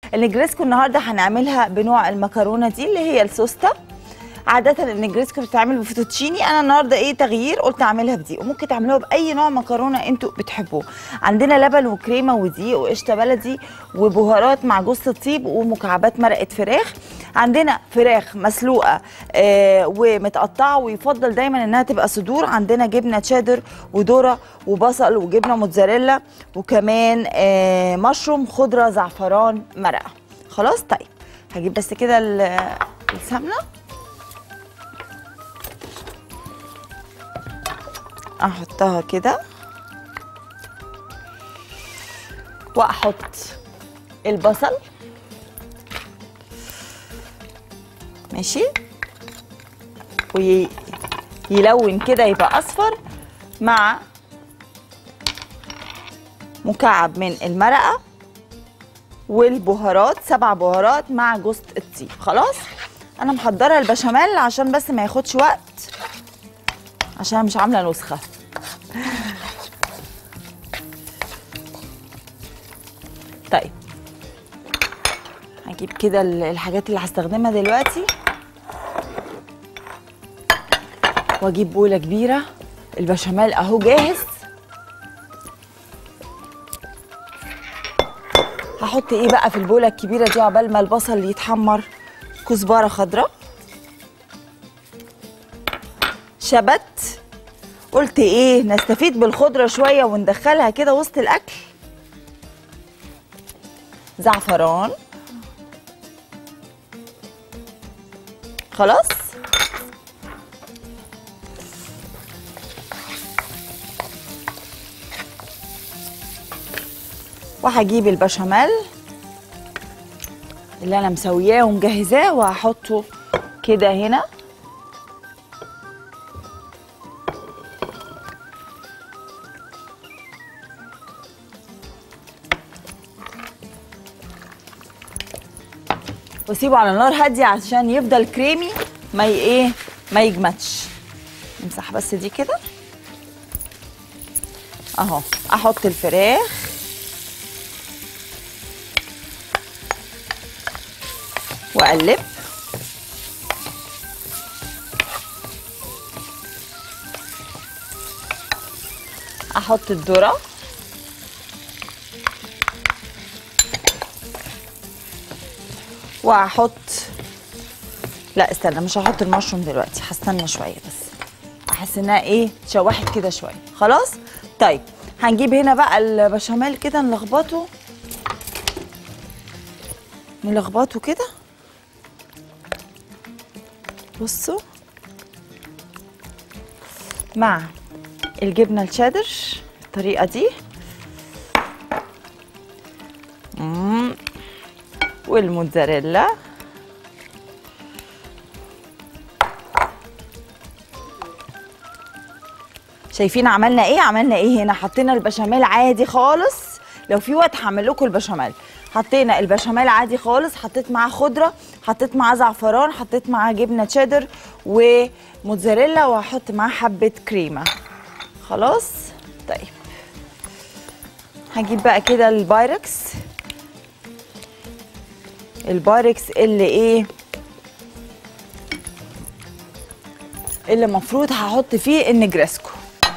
النجريسكو النهارده هنعملها بنوع المكرونه دي اللي هي السوسته عادة النجريسكو بتتعمل بفوتوتشيني انا النهارده ايه تغيير قلت اعملها بدي وممكن تعملوها باي نوع مكرونه انتوا بتحبوه عندنا لبن وكريمه ودقيق وقشطه بلدي وبهارات مع جوز الطيب ومكعبات مرقه فراخ عندنا فراخ مسلوقه آه ومتقطعه ويفضل دايما انها تبقى صدور عندنا جبنه تشيدر وذره وبصل وجبنه موتزاريلا وكمان آه مشروم خضره زعفران مرقه خلاص طيب هجيب بس كده ال- السمنه احطها كده واحط البصل ماشي ويلون كده يبقى اصفر مع مكعب من المرقه والبهارات سبع بهارات مع جوز الطيب خلاص انا محضره البشاميل عشان بس ما ياخدش وقت عشان مش عامله نسخه طيب هجيب كده ال- الحاجات اللي هستخدمها دلوقتي واجيب بوله كبيره البشاميل اهو جاهز هحط ايه بقى في البوله الكبيره دي عقبال ما البصل يتحمر كزبره خضراء شبت قلت ايه نستفيد بالخضره شويه وندخلها كده وسط الاكل زعفران خلاص وهجيب البشاميل اللي انا مسوياه ومجهزاه وهحطه كده هنا واسيبه على نار هاديه عشان يفضل كريمي ما ي- ايه ما يجمدش امسح بس دي كده اهو احط الفراخ واقلب احط الذره وهحط لا استنى مش هحط المشروم دلوقتي هستنى شويه بس احس انها ايه اتشوحت كده شويه خلاص طيب هنجيب هنا بقى البشاميل كده نلخبطه نلخبطه كده بصوا مع الجبنه الشيدر الطريقه دي مم. والموتزاريلا شايفين عملنا ايه عملنا ايه هنا حطينا البشاميل عادي خالص لو في وقت هعمل لكم البشاميل حطينا البشاميل عادي خالص حطيت معاه خضره حطيت معاه زعفران حطيت معاه جبنه تشيدر وموتزاريلا وهحط معاه حبه كريمه خلاص طيب هجيب بقى كده البايركس البايركس اللي ايه اللي المفروض هحط فيه النجرسكو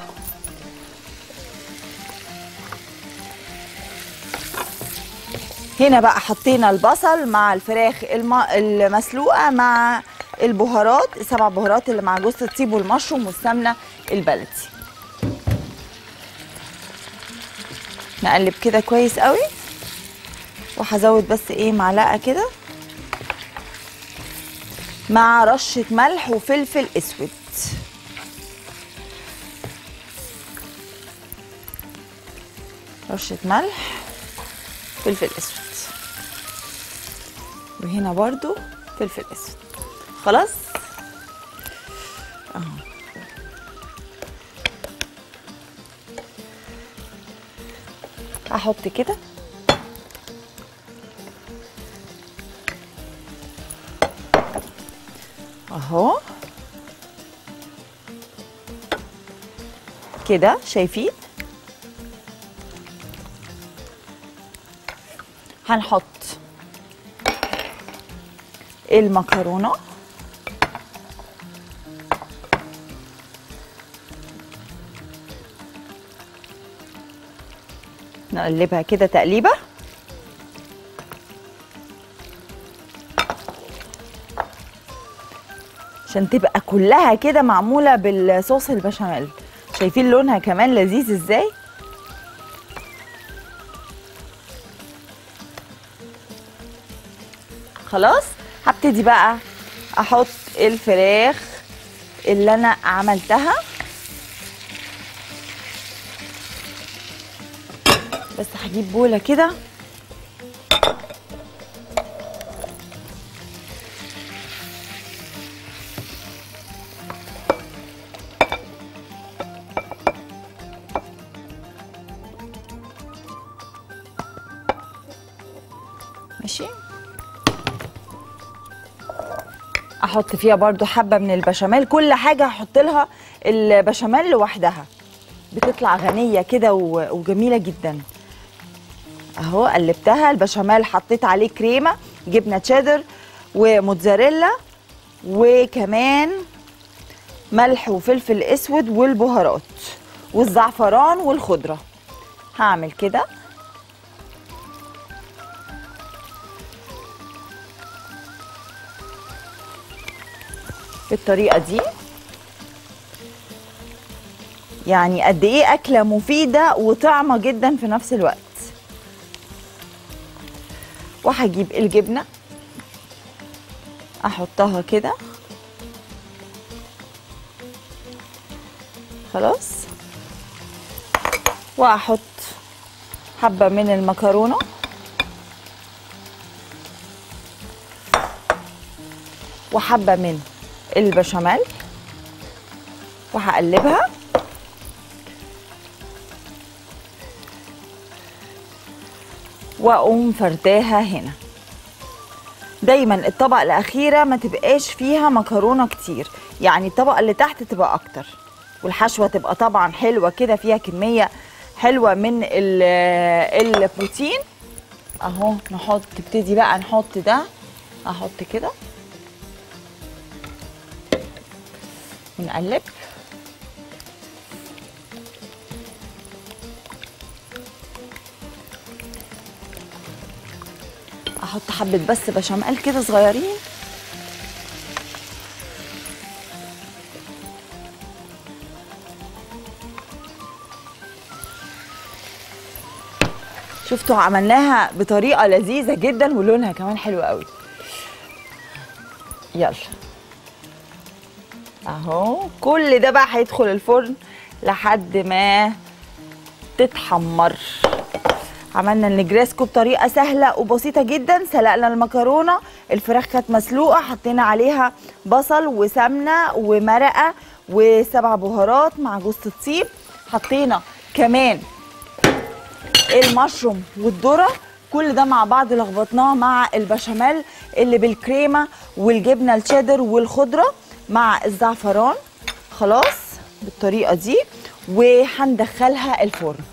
هنا بقى حطينا البصل مع الفراخ الم... المسلوقه مع البهارات السبع بهارات اللي مع جوز الطيب والمشروم والسمنه البلدي نقلب كده كويس قوي وهزود بس ايه معلقه كده مع رشه ملح وفلفل اسود رشه ملح فلفل اسود وهنا برضو فلفل اسود خلاص اهو هحط كده اهو كده شايفين هنحط المكرونه نقلبها كده تقليبه عشان تبقى كلها كده معموله بالصوص البشاميل شايفين لونها كمان لذيذ ازاي خلاص هبتدي بقى احط الفراخ اللي انا عملتها بس هجيب بوله كده ماشي احط فيها برضو حبه من البشاميل كل حاجه هحط لها البشاميل لوحدها بتطلع غنيه كده و- وجميله جدا اهو قلبتها البشاميل حطيت عليه كريمه جبنه تشيدر وموتزاريلا وكمان ملح وفلفل اسود والبهارات والزعفران والخضره هعمل كده بالطريقه دي يعني قد ايه اكله مفيده وطعمه جدا في نفس الوقت وهجيب الجبنه احطها كده خلاص واحط حبه من المكرونه وحبه من البشاميل وهقلبها واقوم فرداها هنا دايما الطبقه الاخيره ما تبقاش فيها مكرونه كتير يعني الطبقه اللي تحت تبقى اكتر والحشوه تبقى طبعا حلوه كده فيها كميه حلوه من ال- البروتين اهو نحط تبتدي بقى نحط ده احط كده ونقلب احط حبه بس بشاميل كده صغيرين شفتوا عملناها بطريقه لذيذه جدا ولونها كمان حلو قوي يلا اهو كل ده بقى هيدخل الفرن لحد ما تتحمر عملنا النجريسكو بطريقه سهله وبسيطه جدا سلقنا المكرونه الفراخ كانت مسلوقه حطينا عليها بصل وسمنه ومرقه وسبع بهارات مع جوز الطيب حطينا كمان المشروم والذره كل ده مع بعض لخبطناه مع البشاميل اللي بالكريمه والجبنه الشيدر والخضره مع الزعفران خلاص بالطريقه دي وهندخلها الفرن